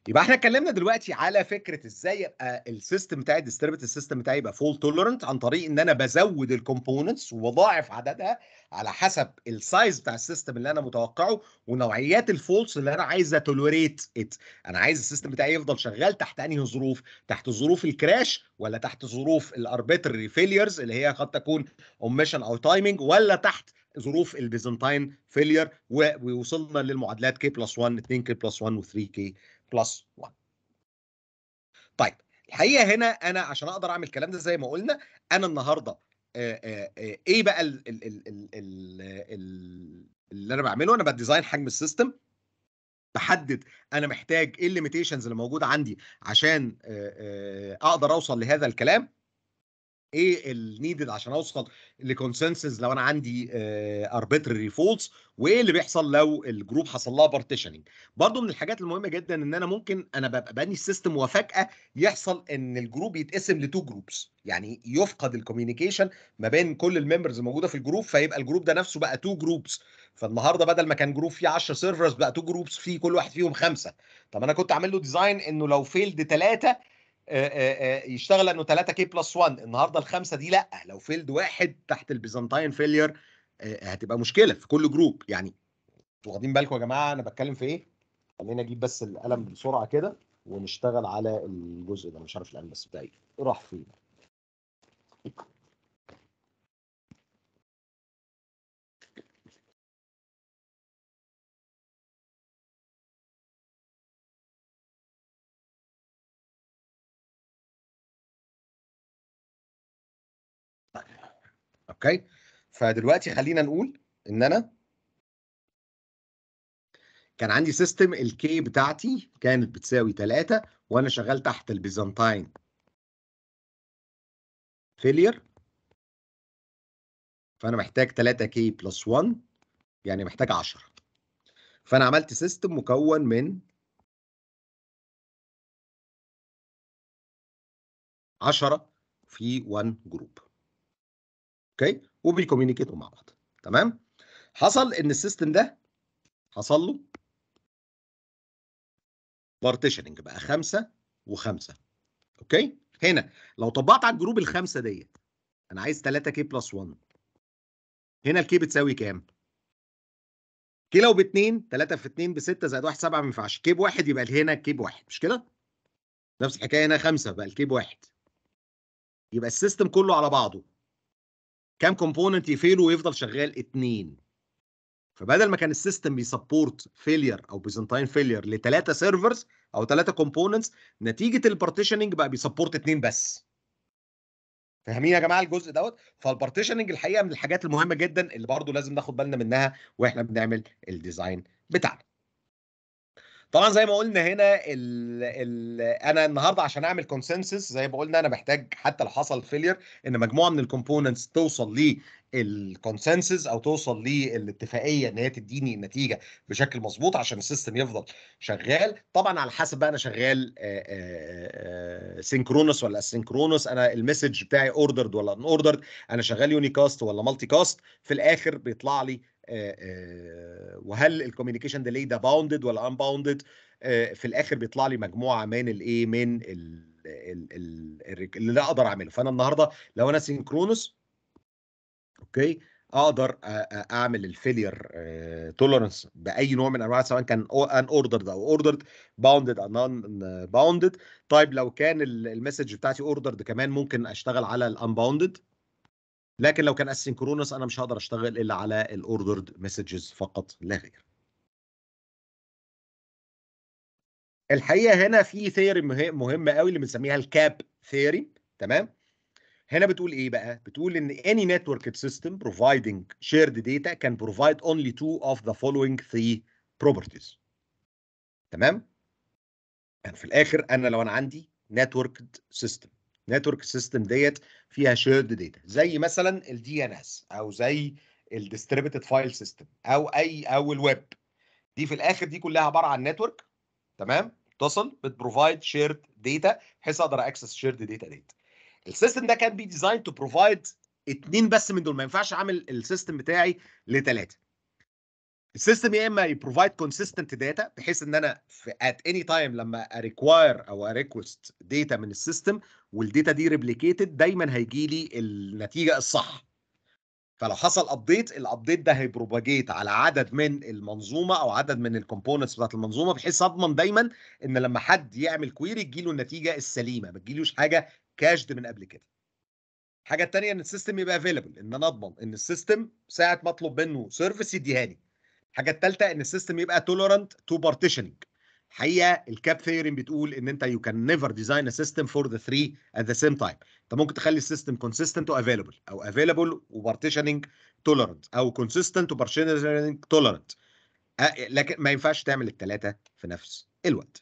يبقى احنا اتكلمنا دلوقتي على فكره ازاي يبقى السيستم بتاعي الديستريبيوتد سيستم بتاعي يبقى فول توليرنت عن طريق ان انا بزود الكومبوننتس وبضاعف عددها على حسب السايز بتاع السيستم اللي انا متوقعه ونوعيات الفولس اللي انا عايز اتولوريت ات انا عايز السيستم بتاعي يفضل شغال تحت انهي ظروف تحت ظروف الكراش ولا تحت ظروف الاربيتري فيليرز اللي هي قد تكون اوميشن او تايمنج ولا تحت ظروف البيزنتاين فيلير ووصلنا للمعادلات كي بلس 1 2 كي بلس 1 و3 كي بلس 1 طيب الحقيقه هنا انا عشان اقدر اعمل الكلام ده زي ما قلنا انا النهارده آآ آآ ايه بقى ال ال ال ال ال ال اللي انا بعمله انا بديزاين حجم السيستم بحدد انا محتاج ايه الليميتيشنز اللي موجوده عندي عشان آآ اقدر اوصل لهذا الكلام ايه النيدد عشان اوصل لكونسنسس لو انا عندي اربيتري فولس وايه اللي بيحصل لو الجروب حصل لها بارتيشننج برضو من الحاجات المهمه جدا ان انا ممكن انا ببقى بني السيستم وفجاه يحصل ان الجروب يتقسم لتو جروبس يعني يفقد الكوميونيكيشن ما بين كل الممبرز الموجوده في الجروب فيبقى الجروب ده نفسه بقى تو جروبس فالنهارده بدل ما كان جروب فيه 10 سيرفرز بقى تو جروبس فيه كل واحد فيهم خمسه طب انا كنت عامل له ديزاين انه لو فيلد ثلاثه يشتغل انه 3 كي بلس 1 النهارده الخمسه دي لا لو فيلد واحد تحت البيزنتاين فيلير هتبقى مشكله في كل جروب يعني انتوا واخدين بالكم يا جماعه انا بتكلم في ايه؟ خلينا اجيب بس القلم بسرعه كده ونشتغل على الجزء ده مش عارف القلم بس بتاعي راح فين؟ اوكي فدلوقتي خلينا نقول ان انا كان عندي سيستم الكي بتاعتي كانت بتساوي 3 وانا شغال تحت البيزنتاين فيلير فانا محتاج 3 كي بلس 1 يعني محتاج 10 فانا عملت سيستم مكون من 10 في 1 جروب اوكي وبيكوميونيكيتوا مع بعض تمام حصل ان السيستم ده حصل له بارتيشننج بقى خمسة وخمسة اوكي هنا لو طبقت على الجروب الخمسة ديت انا عايز 3 كي بلس 1 هنا الكي بتساوي كام؟ كي لو ب 2 3 في 2 ب 6 زائد 1 7 ما ينفعش كي بواحد يبقى هنا كي بواحد مش كده؟ نفس الحكايه هنا 5 بقى الكي بواحد يبقى السيستم كله على بعضه كام كومبوننت يفيل ويفضل شغال اتنين فبدل ما كان السيستم بيسبورت فيلير او بيزنتاين فيلير لثلاثه سيرفرز او ثلاثه كومبوننتس نتيجه البارتيشننج بقى بيسبورت اتنين بس فاهمين يا جماعه الجزء دوت فالبارتيشننج الحقيقه من الحاجات المهمه جدا اللي برضو لازم ناخد بالنا منها واحنا بنعمل الديزاين بتاعنا طبعا زي ما قلنا هنا ال ال انا النهارده عشان اعمل كونسنسس زي ما قلنا انا محتاج حتى لو حصل فيلير ان مجموعه من الكومبوننتس توصل للكونسنسس او توصل للاتفاقيه ان هي تديني النتيجه بشكل مظبوط عشان السيستم يفضل شغال طبعا على حسب بقى انا شغال سينكرونس ولا اسينكرونس انا المسج بتاعي اوردرد ولا ان اوردرد انا شغال يونيكاست ولا مالتي كاست في الاخر بيطلع لي وهل الكوميونيكيشن ديلي ده باوندد ولا ان باوندد في الاخر بيطلع لي مجموعه من الايه من ال ال ال اللي اقدر اعمله فانا النهارده لو انا سينكرونس اوكي اقدر اعمل الفيلير توليرنس باي نوع من انواع سواء كان ان اوردرد او اوردرد باوندد او نون باوندد طيب لو كان المسج بتاعتي اوردرد كمان ممكن اشتغل على الانباوندد لكن لو كان اسynchronous انا مش هقدر اشتغل الا على الاوردرد مسجز فقط لا غير الحقيقه هنا في ثيوري مهمه قوي اللي بنسميها الكاب ثيوري تمام هنا بتقول ايه بقى بتقول ان any networked system providing shared data can provide only two of the following three properties تمام يعني في الاخر انا لو انا عندي networked system نتورك سيستم ديت فيها شيرد داتا زي مثلا الدي ان اس او زي الديستريبيوتد فايل سيستم او اي او الويب دي في الاخر دي كلها عباره عن نتورك تمام اتصل بتبروفايد شيرد داتا بحيث اقدر اكسس شيرد داتا ديت السيستم ده كان بي ديزاين تو بروفايد اتنين بس من دول ما ينفعش اعمل السيستم بتاعي لثلاثه السيستم يا اما يبروفايد كونسيستنت داتا بحيث ان انا في ات اني تايم لما اريكواير او اريكوست داتا من السيستم والداتا دي ريبليكيتد دايما هيجي لي النتيجه الصح فلو حصل ابديت الابديت ده هيبروباجيت على عدد من المنظومه او عدد من الكومبوننتس بتاعت المنظومه بحيث اضمن دايما ان لما حد يعمل كويري تجيله النتيجه السليمه ما تجيلوش حاجه كاشد من قبل كده الحاجه الثانيه ان السيستم يبقى افيلبل ان انا اضمن ان السيستم ساعه ما اطلب منه سيرفيس يديهاني الحاجه الثالثه ان السيستم يبقى توليرانت تو بارتيشننج الحقيقه الكاب ثيوري بتقول ان انت يو كان نيفر ديزاين ا سيستم فور ذا 3 ات ذا سيم تايم انت ممكن تخلي السيستم كونسيستنت وافيلبل او افيلبل وبارتيشننج توليرانت او كونسيستنت وبارتيشننج توليرانت لكن ما ينفعش تعمل الثلاثه في نفس الوقت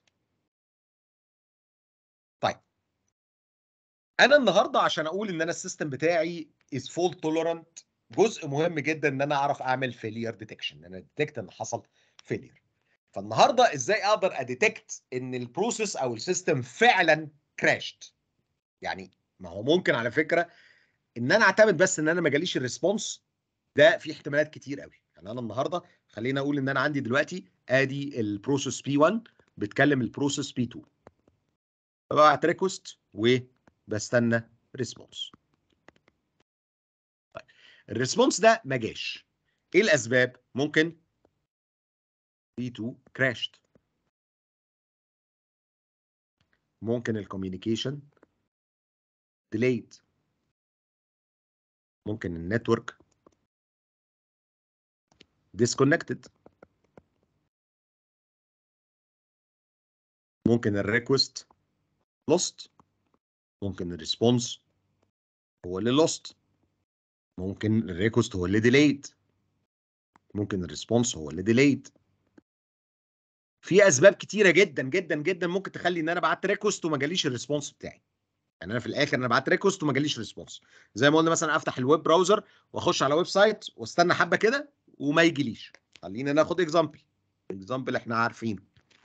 طيب انا النهارده عشان اقول ان انا السيستم بتاعي از فول توليرانت جزء مهم جدا ان انا اعرف اعمل فيلير ديتكشن ان انا ديتكت ان حصل فيلير فالنهارده ازاي اقدر اديتكت ان البروسيس او السيستم فعلا كراشت يعني ما هو ممكن على فكره ان انا اعتمد بس ان انا ما جاليش الريسبونس ده في احتمالات كتير قوي يعني انا النهارده خلينا اقول ان انا عندي دلوقتي ادي البروسيس بي 1 بتكلم البروسيس بي 2 ببعت ريكوست وبستنى ريسبونس طيب الريسبونس ده ما جاش ايه الاسباب ممكن B2 crashed ممكن الكوميونيكيشن delayed ممكن النتورك disconnected ممكن الريكوست lost ممكن الريسبونس هو اللي lost ممكن الريكوست هو اللي delayed ممكن الريسبونس هو اللي delayed في اسباب كتيره جدا جدا جدا ممكن تخلي ان انا بعت ريكوست وما جاليش الريسبونس بتاعي يعني انا في الاخر انا بعت ريكوست وما جاليش ريسبونس زي ما قلنا مثلا افتح الويب براوزر واخش على ويب سايت واستنى حبه كده وما يجيليش خلينا ناخد اكزامبل اكزامبل احنا عارفينه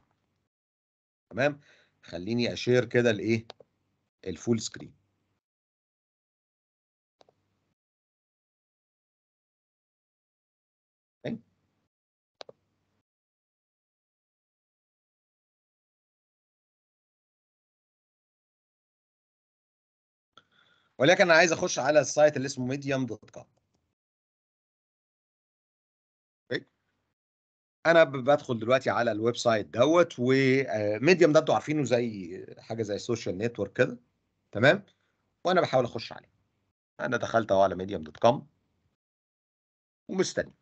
تمام خليني اشير كده الايه الفول سكرين ولكن انا عايز اخش على السايت اللي اسمه medium دوت كوم انا بدخل دلوقتي على الويب سايت دوت وميديوم ده انتوا عارفينه زي حاجه زي السوشيال نتورك كده تمام وانا بحاول اخش عليه انا دخلت اهو على medium دوت كوم ومستني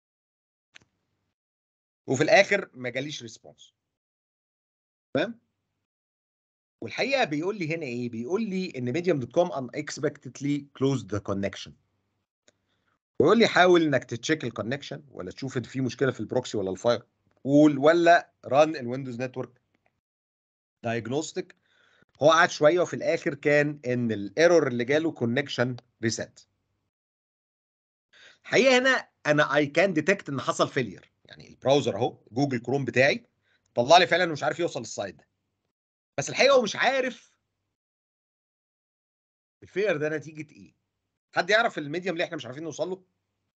وفي الاخر ما جاليش ريسبونس تمام والحقيقه بيقول لي هنا ايه بيقول لي ان medium دوت كوم unexpectedly closed the connection ويقول لي حاول انك تتشيك الكونكشن ولا تشوف ان في مشكله في البروكسي ولا الفاير وول ولا ران الويندوز نتورك دايجنوستيك هو قعد شويه وفي الاخر كان ان الايرور اللي جاله كونكشن ريسيت الحقيقه هنا انا اي كان ديتكت ان حصل فيلير يعني البراوزر اهو جوجل كروم بتاعي طلع لي فعلا مش عارف يوصل للسايت ده بس الحقيقه هو مش عارف الفيلير ده نتيجه ايه حد يعرف الميديم اللي احنا مش عارفين نوصل له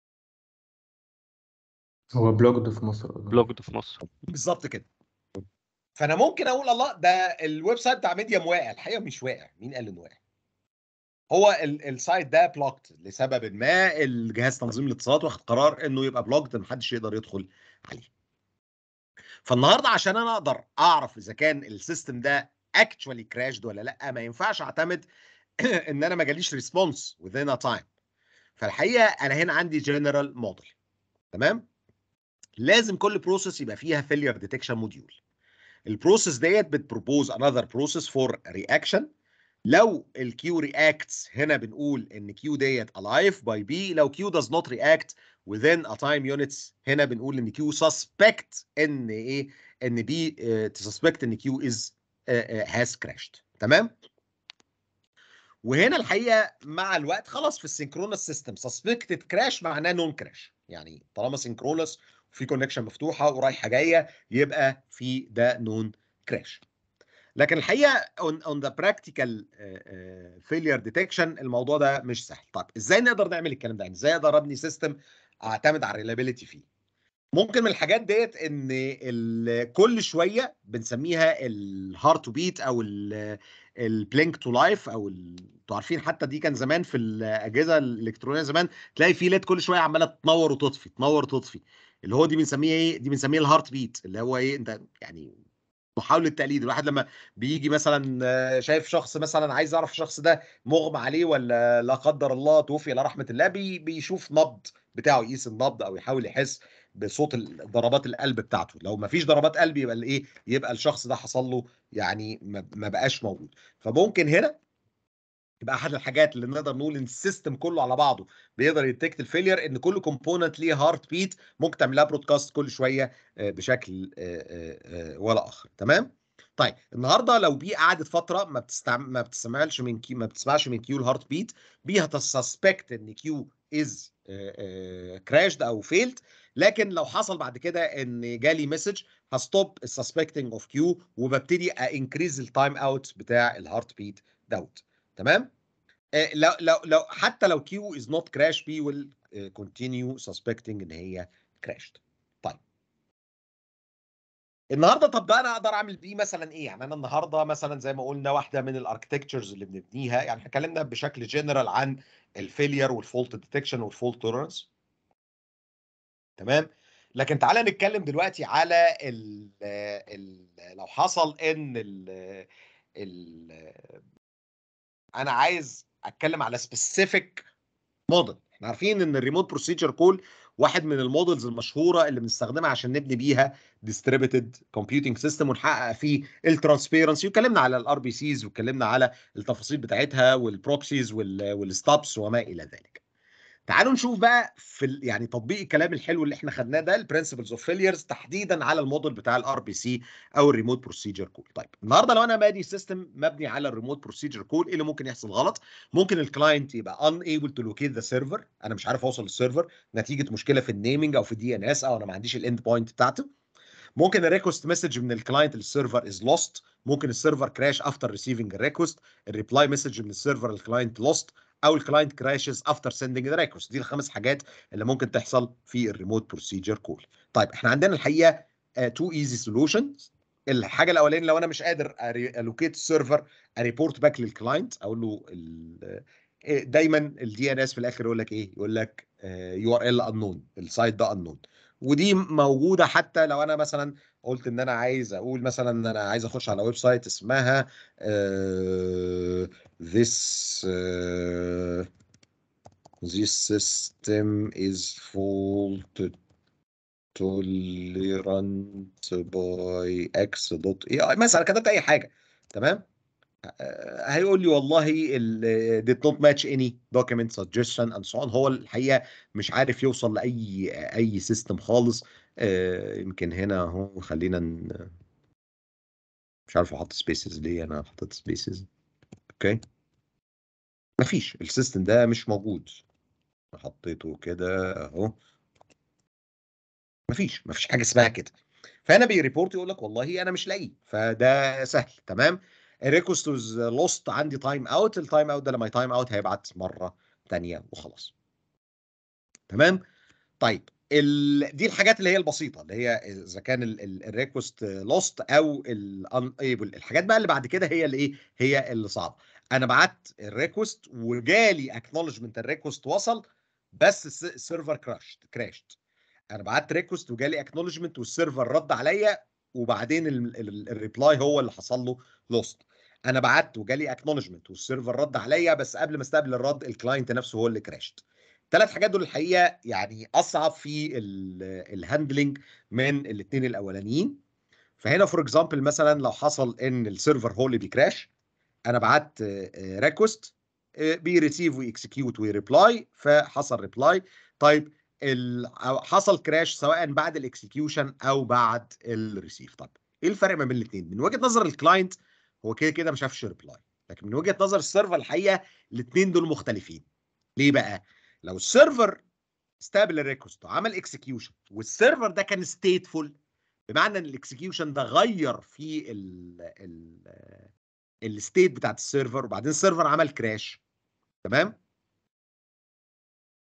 هو بلوجد في مصر أظن. بلوجد في مصر بالظبط كده فانا ممكن اقول الله ده الويب سايت بتاع ميديم واقع الحقيقه مش واقع مين قال انه واقع هو ال- السايت ده بلوكت لسبب ما الجهاز تنظيم الاتصالات واخد قرار انه يبقى بلوكت محدش يقدر يدخل عليه فالنهارده عشان انا اقدر اعرف اذا كان السيستم ده اكشوالي كراشد ولا لا ما ينفعش اعتمد ان انا ما جاليش ريسبونس within a time فالحقيقه انا هنا عندي جنرال موديل تمام لازم كل بروسيس يبقى فيها فيلير ديتكشن موديول البروسيس ديت بتبروبوز انذر بروسيس فور رياكشن لو الكيو رياكتس هنا بنقول ان كيو ديت alive باي بي لو كيو does not react within a time units هنا بنقول ان كيو suspect ان ايه ان بي تسسبكت ان كيو از has crashed تمام وهنا الحقيقه مع الوقت خلاص في السynchronous سيستم سسبكتد كراش معناه نون كراش يعني طالما سينكرونس وفي كونكشن مفتوحه ورايحه جايه يبقى في ده نون كراش لكن الحقيقه on, on the practical uh, uh, failure detection الموضوع ده مش سهل طب ازاي نقدر نعمل الكلام ده يعني ازاي اقدر ابني سيستم اعتمد على الريلابيلتي فيه ممكن من الحاجات ديت ان ال- كل شويه بنسميها الهارت بيت او البلينك تو لايف او ال- انتوا عارفين حتى دي كان زمان في الاجهزه الالكترونيه زمان تلاقي في ليد كل شويه عماله تنور وتطفي تنور وتطفي اللي هو دي بنسميها ايه دي بنسميها الهارت بيت اللي هو ايه انت يعني محاوله تقليد الواحد لما بيجي مثلا آه، شايف شخص مثلا عايز يعرف الشخص ده مغمى عليه ولا لا قدر الله توفي الى رحمه الله بي بيشوف نبض بتاعه يقيس النبض او يحاول يحس بصوت ال- ضربات القلب بتاعته لو ما فيش ضربات قلب يبقى الايه يبقى الشخص ده حصل له يعني ما ما بقاش موجود فممكن هنا يبقى احد الحاجات اللي نقدر نقول ان السيستم كله على بعضه بيقدر يديتكت الفيلير ان كل كومبوننت ليه هارت بيت ممكن تعملها برودكاست كل شويه آه، بشكل آه، آه، آه، ولا اخر تمام طيب النهارده لو بي قعدت فتره ما بتستعمل ما بتستعملش من كيو ما بتسمعش من كيو الهارت بيت بي هتسسبكت ان كيو از كراشد او فيلد لكن لو حصل بعد كده ان جالي مسج هستوب السسبكتنج اوف كيو وببتدي انكريز التايم اوت بتاع الهارت بيت دوت تمام آه، لو لو لو حتى لو كيو از نوت كراش بي ويل كونتينيو سسبكتنج ان هي كراشد طيب النهارده طب ده انا اقدر اعمل بيه مثلا ايه يعني انا النهارده مثلا زي ما قلنا واحده من الاركتكتشرز اللي بنبنيها يعني احنا اتكلمنا بشكل جنرال عن الفيلير والفولت ديتكشن والفولت توليرنس تمام لكن تعالى نتكلم دلوقتي على ال ال لو حصل ان ال ال انا عايز اتكلم على سبيسيفيك موديل احنا عارفين ان الريموت بروسيجر كول واحد من المودلز المشهوره اللي بنستخدمها عشان نبني بيها ديستريبيوتد كومبيوتنج سيستم ونحقق فيه الترانسبيرنسي واتكلمنا على الار بي سيز واتكلمنا على التفاصيل بتاعتها والبروكسيز والستابس وما الى ذلك تعالوا نشوف بقى في ال- يعني تطبيق الكلام الحلو اللي احنا خدناه ده البرنسبلز اوف فيليرز تحديدا على الموديل بتاع الار بي سي او الريموت بروسيجر كول طيب النهارده لو انا بادي سيستم مبني على الريموت بروسيجر كول ايه اللي ممكن يحصل غلط ممكن الكلاينت يبقى unable to locate the server انا مش عارف اوصل للسيرفر نتيجه مشكله في النيمنج او في الدي ان اس او انا ما عنديش الاند بوينت بتاعته ممكن الريكوست مسج من الكلاينت للسيرفر از لوست ممكن السيرفر كراش افتر ريسيفنج الريكوست الريبلاي مسج من السيرفر للكلاينت لوست او الكلاينت كراشز افتر سندنج ذا ريكوست دي الخمس حاجات اللي ممكن تحصل في الريموت بروسيجر كول طيب احنا عندنا الحقيقه تو ايزي سولوشنز الحاجه الاولانيه لو انا مش قادر الوكيت السيرفر اريبورت باك للكلاينت اقول له ال- إيه، دايما الدي ان اس في الاخر يقول لك ايه يقول لك يو ار ال انون السايت ده انون ودي موجوده حتى لو انا مثلا قلت ان انا عايز اقول مثلا ان انا عايز اخش على ويب سايت اسمها uh, this uh, this system is fault tolerant by x dot ai مثلا كتبت اي حاجه تمام آه، هيقول لي والله ال did not match any document suggestion and so on هو الحقيقه مش عارف يوصل لاي اي سيستم خالص آه، يمكن هنا اهو خلينا ن- مش عارف احط سبيسز ليه انا حطيت سبيسز اوكي مفيش السيستم ده مش موجود حطيته كده اهو مفيش مفيش حاجه اسمها كده فهنا بيريبورت يقول لك والله انا مش لاقيه فده سهل تمام الريكوست لوست عندي تايم اوت التايم اوت ده لما تايم اوت هيبعت مره ثانيه وخلاص تمام طيب ال... دي الحاجات اللي هي البسيطه اللي هي اذا كان الريكوست لوست او الانيبل الحاجات بقى اللي بعد كده هي اللي ايه هي اللي صعبه انا بعت الريكوست وجالي اكنولجمنت الريكوست وصل بس الس- السيرفر كراشت كراشت انا بعت ريكوست وجالي اكنولجمنت والسيرفر رد عليا وبعدين الريبلاي هو اللي حصل له لوست انا بعت وجالي اكنولجمنت والسيرفر رد عليا بس قبل ما استقبل الرد الكلاينت نفسه هو اللي كراشت الثلاث حاجات دول الحقيقه يعني اصعب في الهاندلنج من الاثنين الاولانيين فهنا فور اكزامبل مثلا لو حصل ان السيرفر هو اللي بيكراش انا بعت ريكوست بيريسيف ويكسكيوت ويريبلاي فحصل ريبلاي طيب ال- أو حصل كراش سواء بعد الاكسكيوشن او بعد الريسيف طب ايه الفرق ما بين الاثنين من وجهه نظر الكلاينت هو كده كده ما شافش ريبلاي لكن من وجهه نظر السيرفر الحقيقه الاثنين دول مختلفين ليه بقى لو السيرفر استقبل الريكوست وعمل اكسكيوشن والسيرفر ده كان ستيتفول بمعنى ان الاكسكيوشن ده غير في ال ال الستيت بتاعت السيرفر وبعدين السيرفر عمل كراش تمام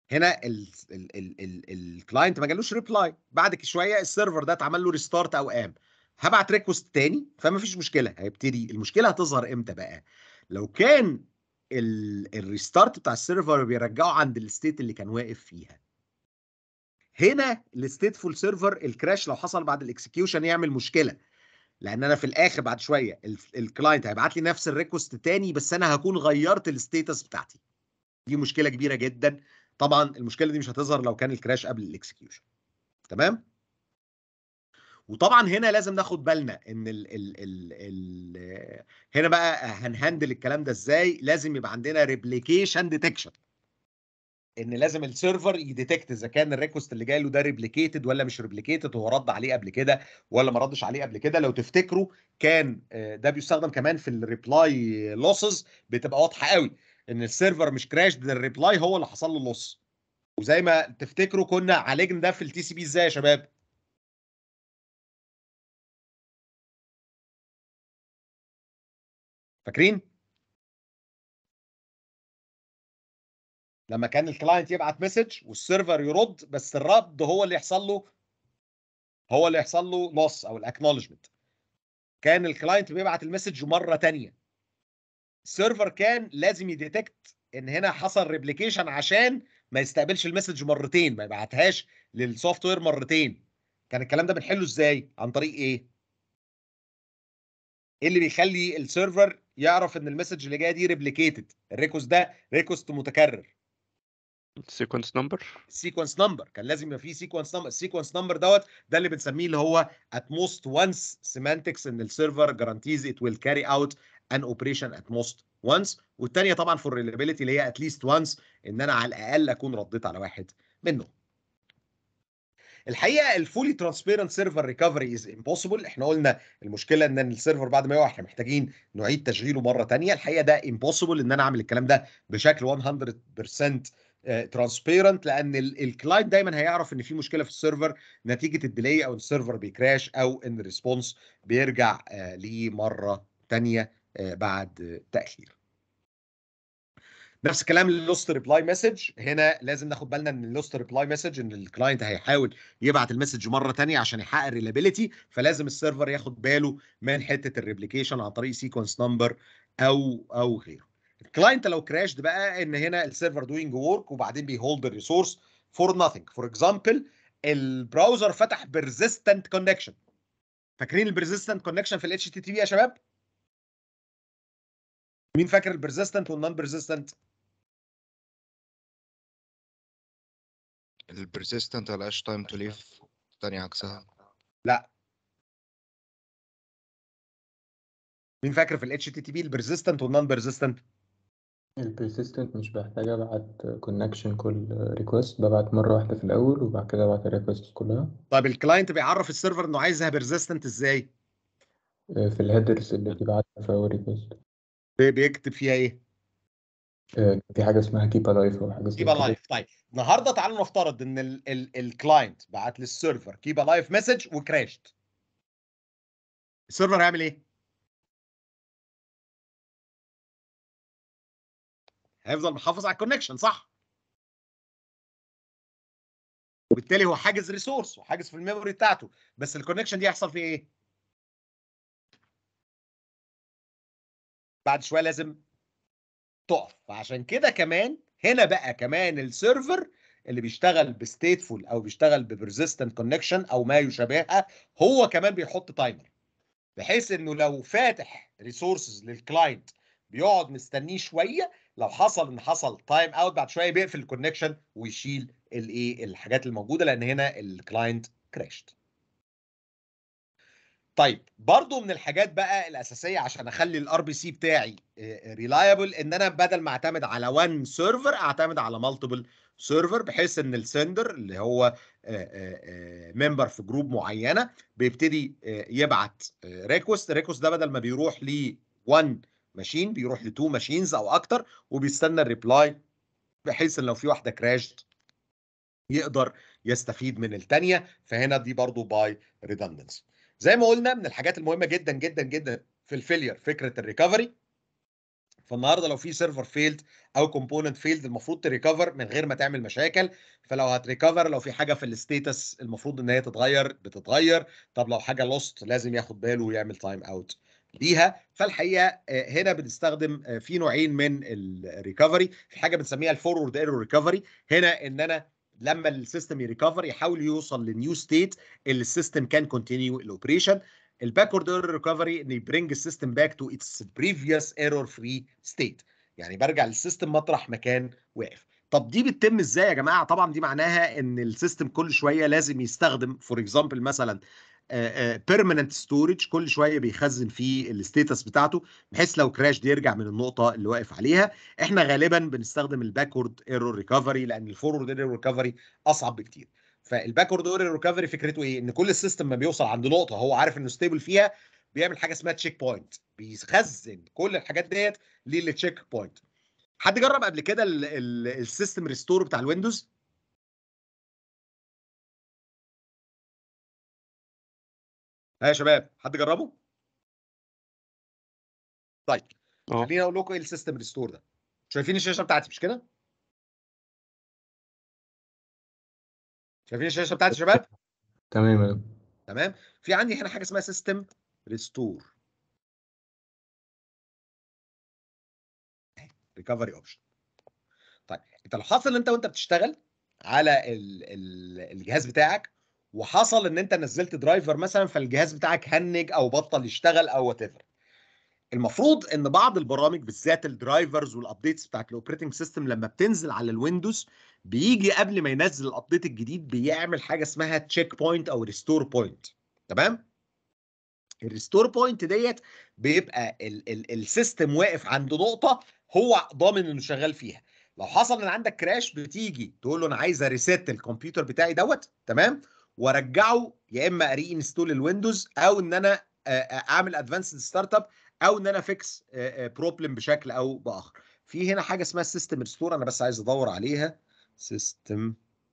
هنا الكلاينت ما جالوش ريبلاي بعد كده السيرفر ده اتعمل له ريستارت او قام هبعت ريكوست تاني فما فيش مشكله هيبتدي المشكله هتظهر امتى بقى لو كان الريستارت بتاع السيرفر بيرجعه عند الستيت اللي كان واقف فيها هنا الستيتفول سيرفر الكراش لو حصل بعد الاكسكيوشن يعمل مشكله لان انا في الاخر بعد شويه الكلاينت هيبعت لي نفس الريكوست تاني بس انا هكون غيرت الستيتس بتاعتي دي مشكله كبيره جدا طبعا المشكله دي مش هتظهر لو كان الكراش قبل الاكسكيوشن تمام وطبعا هنا لازم ناخد بالنا ان ال ال ال ال هنا بقى هنهندل الكلام ده ازاي لازم يبقى عندنا ريبليكيشن ديتكشن ان لازم السيرفر يديتكت اذا كان الريكوست اللي جاي له ده ريبليكيتد ولا مش ريبليكيتد هو رد عليه قبل كده ولا ما ردش عليه قبل كده لو تفتكروا كان ده بيستخدم كمان في الريبلاي لوسز بتبقى واضحه قوي ان السيرفر مش كراش ده الريبلاي هو اللي حصل له لوس وزي ما تفتكروا كنا عالجنا ده في التي سي بي ازاي يا شباب فاكرين لما كان الكلاينت يبعت مسج والسيرفر يرد بس الرد هو اللي يحصل له هو اللي يحصل له لوس او الاكنولجمنت كان الكلاينت بيبعت المسج مره ثانيه السيرفر كان لازم يديتكت ان هنا حصل ريبليكيشن عشان ما يستقبلش المسج مرتين ما يبعتهاش للسوفت وير مرتين كان الكلام ده بنحله ازاي عن طريق ايه ايه اللي بيخلي السيرفر يعرف ان المسج اللي جايه دي ريبليكيتد الريكوست ده ريكوست متكرر سيكونس نمبر سيكونس نمبر كان لازم يبقى فيه سيكونس نمبر السيكونس نمبر دوت ده اللي بنسميه اللي هو at most once semantics ان السيرفر guarantees it will carry out an operation at most once والثانيه طبعا for reliability اللي هي at least once ان انا على الاقل اكون رديت على واحد منهم الحقيقه الفولي ترانسبيرنت سيرفر ريكفري از امبوسيبل احنا قلنا المشكله ان السيرفر بعد ما يقع احنا محتاجين نعيد تشغيله مره ثانيه الحقيقه ده امبوسيبل ان انا اعمل الكلام ده بشكل 100% ترانسبيرنت لان الكلاينت دايما هيعرف ان في مشكله في السيرفر نتيجه الديلي او السيرفر بيكراش او ان الريسبونس بيرجع ليه مره ثانيه بعد تاخير نفس الكلام اللوست ريبلاي مسج هنا لازم ناخد بالنا ان اللوست ريبلاي مسج ان الكلاينت هيحاول يبعت المسج مره ثانيه عشان يحقق الريلابيلتي فلازم السيرفر ياخد باله من حته الريبليكيشن عن طريق سيكونس نمبر او او غيره الكلاينت لو كراشد بقى ان هنا السيرفر دوينج وورك وبعدين بيهولد الريسورس فور ناثينج فور اكزامبل البراوزر فتح بيرزيستنت كونكشن فاكرين البيرزيستنت كونكشن في الاتش تي تي بي يا شباب مين فاكر البيرزيستنت والنون بيرزيستنت البرسيستنت ملهاش تايم تو ليف تاني عكسها لا مين فاكر في الاتش تي تي بي البيرزيستنت والنون بيرزيستنت البيرسيستنت مش بحتاج ابعت كونكشن كل ريكوست ببعت مره واحده في الاول وبعد كده ابعت الريكوست كلها طيب الكلاينت بيعرف السيرفر انه عايزها بيرزيستنت ازاي في الهيدرز اللي بتبعتها في اول ريكوست بيكتب فيها ايه في حاجه اسمها كيب الايف او حاجه كيب الايف طيب النهارده تعالوا نفترض ان الكلاينت بعت للسيرفر كيب الايف مسج وكراشت السيرفر هيعمل ايه هيفضل محافظ على الكونكشن صح وبالتالي هو حاجز ريسورس وحاجز في الميموري بتاعته بس الكونكشن دي هيحصل فيه ايه بعد شويه لازم تقف فعشان كده كمان هنا بقى كمان السيرفر اللي بيشتغل بستيتفول او بيشتغل ببرزيستنت كونكشن او ما يشابهها هو كمان بيحط تايمر بحيث انه لو فاتح ريسورسز للكلاينت بيقعد مستنيه شويه لو حصل ان حصل تايم اوت بعد شويه بيقفل الكونكشن ويشيل الايه الحاجات الموجوده لان هنا الكلاينت كراشت طيب برضو من الحاجات بقى الاساسيه عشان اخلي الار بي سي بتاعي ريلايبل ان انا بدل ما اعتمد على وان سيرفر اعتمد على مالتيبل سيرفر بحيث ان السندر اللي هو ممبر في جروب معينه بيبتدي يبعت ريكوست الريكوست ده بدل ما بيروح ل 1 ماشين بيروح ل 2 ماشينز او اكتر وبيستنى الريبلاي بحيث ان لو في واحده كراشت يقدر يستفيد من الثانيه فهنا دي برضو باي ريدندنسي زي ما قلنا من الحاجات المهمه جدا جدا جدا في الفيلير فكره الريكفري فالنهارده لو في سيرفر فيلد او كومبوننت فيلد المفروض تريكفر من غير ما تعمل مشاكل فلو هتريكفر لو في حاجه في الستيتس المفروض ان هي تتغير بتتغير طب لو حاجه لوست لازم ياخد باله ويعمل تايم اوت ليها فالحقيقه آه، هنا بنستخدم آه، في نوعين من الريكفري في حاجه بنسميها الفورورد ايرور ريكفري هنا ان انا لما السيستم يريكفر يحاول يوصل لنيو ستيت اللي السيستم كان كونتينيو الاوبريشن الباكورد ايرور ريكفري ان يبرنج السيستم باك تو اتس بريفيوس ايرور فري ستيت يعني برجع للسيستم مطرح ما كان واقف طب دي بتتم ازاي يا جماعه طبعا دي معناها ان السيستم كل شويه لازم يستخدم فور اكزامبل مثلا بيرمننت ستورج كل شويه بيخزن فيه الستيتس بتاعته بحيث لو كراش دي يرجع من النقطه اللي واقف عليها احنا غالبا بنستخدم الباكورد ايرور ريكفري لان الفورورد ايرور ريكفري اصعب بكتير فالباكورد ايرور ريكفري فكرته ايه ان كل السيستم ما بيوصل عند نقطه هو عارف انه ستيبل فيها بيعمل حاجه اسمها تشيك بوينت بيخزن كل الحاجات ديت للتشيك بوينت حد جرب قبل كده ال- ال- السيستم ريستور بتاع الويندوز ها يا شباب حد جربه طيب اه خليني اقول لكم ايه السيستم ريستور ده شايفين الشاشه بتاعتي مش كده شايفين الشاشه بتاعتي يا شباب تمام يا دكتور. تمام في عندي هنا حاجه اسمها سيستم ريستور ريكفري اوبشن طيب انت لو حصل ان انت وانت بتشتغل على ال ال الجهاز بتاعك وحصل ان انت نزلت درايفر مثلا فالجهاز بتاعك هنج او بطل يشتغل او وات المفروض ان بعض البرامج بالذات الدرايفرز والابديتس بتاعت الاوبريتنج سيستم لما بتنزل على الويندوز بيجي قبل ما ينزل الابديت الجديد بيعمل حاجه اسمها تشيك بوينت او ريستور بوينت تمام الريستور بوينت ديت بيبقى ال- ال- السيستم واقف عند نقطه هو ضامن انه شغال فيها لو حصل ان عندك كراش بتيجي تقول له انا عايز اريست الكمبيوتر بتاعي دوت تمام وارجعه يا اما اري انستول الويندوز او ان انا آه، آه، اعمل ادفانسد ستارت اب او ان انا فيكس بروبلم بشكل او باخر في هنا حاجه اسمها سيستم ريستور انا بس عايز ادور عليها سيستم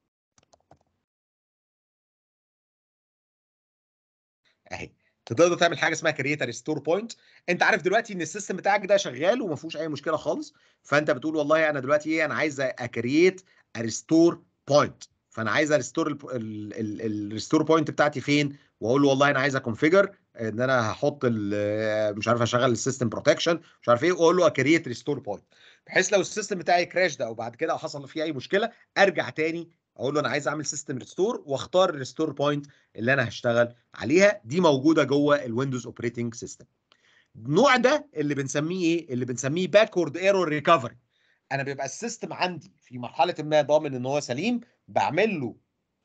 اهي تقدر تعمل حاجه اسمها كرييت ريستور بوينت انت عارف دلوقتي ان السيستم بتاعك ده شغال وما فيهوش اي مشكله خالص فانت بتقول والله انا دلوقتي ايه انا عايز اكرييت ريستور بوينت فانا عايز اريستور الريستور بوينت بتاعتي فين واقول له والله انا عايز اكونفيجر ان انا هحط ال- مش عارف اشغل السيستم بروتكشن مش عارف ايه واقول له اكرييت ريستور بوينت بحيث لو السيستم بتاعي كراش ده او بعد كده حصل فيه اي مشكله ارجع تاني اقول له انا عايز اعمل سيستم ريستور واختار الريستور بوينت اللي انا هشتغل عليها دي موجوده جوه الويندوز اوبريتنج سيستم النوع ده اللي بنسميه ايه اللي بنسميه باكورد ايرور ريكفري انا بيبقى السيستم عندي في مرحله ما ضامن ان هو سليم بعمل له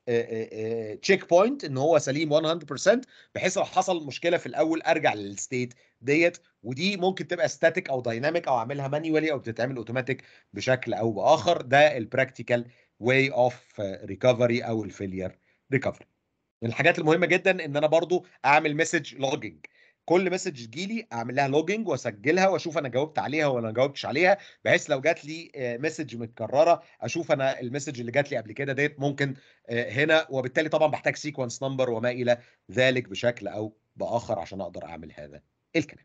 تشيك بوينت ان هو سليم 100% بحيث لو حصل مشكله في الاول ارجع للستيت ديت ودي ممكن تبقى ستاتيك او دايناميك او اعملها مانيوالي او بتتعمل اوتوماتيك بشكل او باخر ده البراكتيكال واي اوف ريكفري او الفيلير ريكفري من الحاجات المهمه جدا ان انا برضو اعمل مسج لوجينج كل مسج تجيلي اعمل لها لوجينج واسجلها واشوف انا جاوبت عليها ولا ما جاوبتش عليها بحيث لو جات لي مسج متكرره اشوف انا المسج اللي جات لي قبل كده ديت ممكن آه، هنا وبالتالي طبعا بحتاج سيكونس نمبر وما الى ذلك بشكل او باخر عشان اقدر اعمل هذا الكلام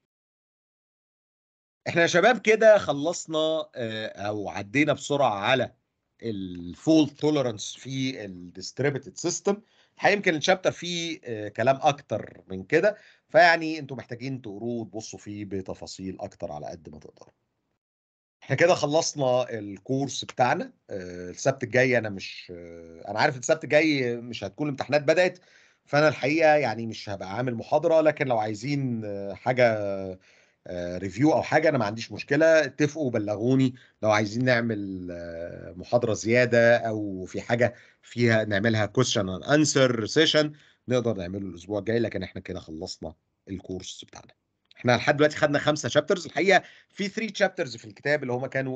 احنا يا شباب كده خلصنا آه، او عدينا بسرعه على الفولت توليرانس في الديستريبيوتد سيستم الحقيقه يمكن الشابتر فيه آه، كلام اكتر من كده فيعني انتوا محتاجين تقروه وتبصوا فيه بتفاصيل اكتر على قد ما تقدروا احنا كده خلصنا الكورس بتاعنا آه، السبت الجاي انا مش آه، انا عارف السبت الجاي مش هتكون الامتحانات بدأت فانا الحقيقه يعني مش هبقى عامل محاضره لكن لو عايزين آه، حاجه ريفيو او حاجه انا ما عنديش مشكله اتفقوا وبلغوني لو عايزين نعمل آه، محاضره زياده او في حاجه فيها نعملها كويشن اند انسر سيشن نقدر نعمله الاسبوع الجاي لكن احنا كده خلصنا الكورس بتاعنا احنا لحد دلوقتي خدنا خمسه شابترز الحقيقه في 3 شابترز في الكتاب اللي هم كانوا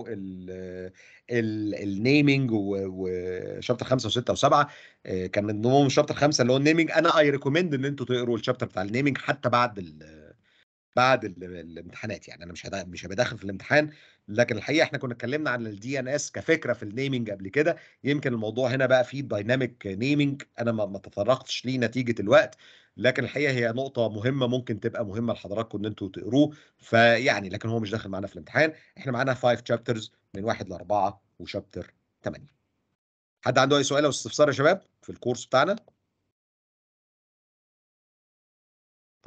النيمنج وشابتر 5 و6 و7 كان من ضمنهم شابتر 5 اللي هو النيمنج انا اي ريكومند ان انتوا تقروا الشابتر بتاع النيمنج حتى بعد ال بعد ال- الامتحانات يعني انا مش هدا- مش هبقى داخل في الامتحان لكن الحقيقه احنا كنا اتكلمنا عن الدي ان اس كفكره في النيمنج قبل كده يمكن الموضوع هنا بقى فيه دايناميك نيمنج انا ما ما تطرقتش ليه نتيجه الوقت لكن الحقيقه هي نقطه مهمه ممكن تبقى مهمه لحضراتكم ان انتوا تقروه فيعني لكن هو مش داخل معانا في الامتحان احنا معانا 5 شابترز من واحد لاربعه وشابتر 8 حد عنده اي سؤال او استفسار يا شباب في الكورس بتاعنا